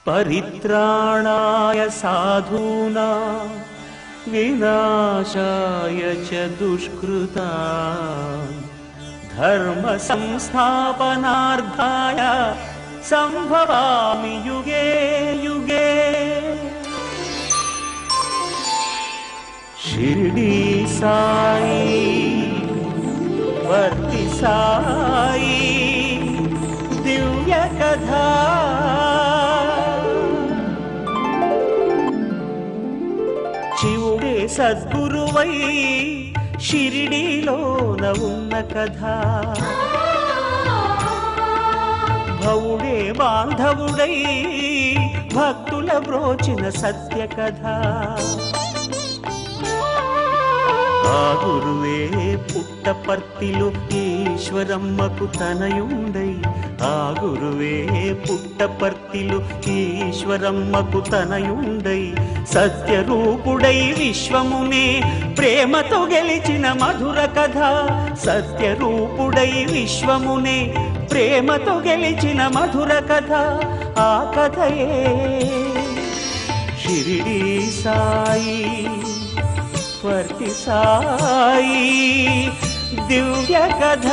परित्राणाय साधूना विनाशाय च दुष्कृता धर्मसंस्थापनार्थाय सम्भवामि युगे युगे शिर्डी साई वर्ति साई दिव्य कथा శివుడే సద్గురువై షిరిడీలోన ఉన్న కథ భవుడే బాంధవుడై భక్తుల బ్రోచిన సత్య కథ ఆ గురువే పుట్టపర్తిలో ఈశ్వరమ్మకు తనయుండై ఆ గురువే పుట్టపర్తిలో ఈశ్వరమ్మకు తనయుండై సత్యరూపుడై విశ్వమునే ప్రేమతో గెలిచిన మధుర కథ సత్యరూపుడై విశ్వమునే ప్రేమతో గెలిచిన మధుర కథ ఆ కథయే షిరిడి సాయి వర్తి సాయి దివ్య కథ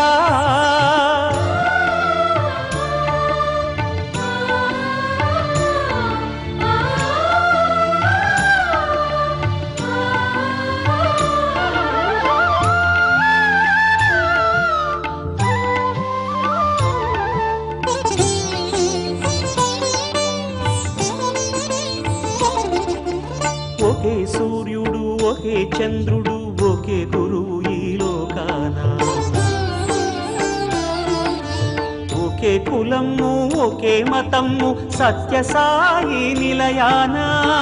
ఒకే సూర్యుడు ఒకే చంద్రుడు ఒకే గురువు ఈ లోకాన ఒకే కులము ఒకే మతము సత్య సాయి నిలయాన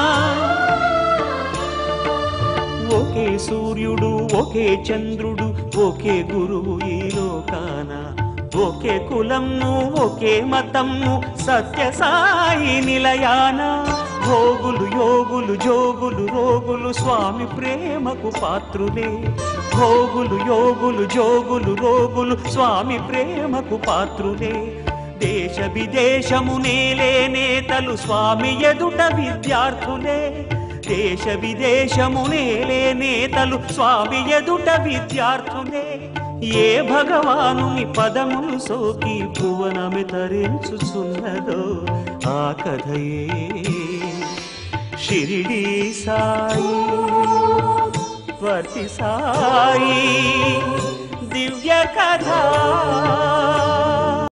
ఒకే సూర్యుడు ఒకే చంద్రుడు ఒకే గురువు ఈ లోకాన ఒకే కులము ఒకే మతము సత్య సాయి నిలయాన భోగులు యోగులు జోగులు రోగులు స్వామి ప్రేమకు పాత్రులే భోగులు యోగులు జోగులు రోగులు స్వామి ప్రేమకు పాత్రులే దేశ విదేశము నేలే నేతలు స్వామి ఎదుట విద్యార్థులే దేశ విదేశము నేలే నేతలు స్వామి ఎదుట విద్యార్థులే ఏ భగవానుని పదములు సోకి భువనమి తరించుచున్నదో ఆ కథయే షిరిడి సాయి వర్తి సాయి దివ్య కథ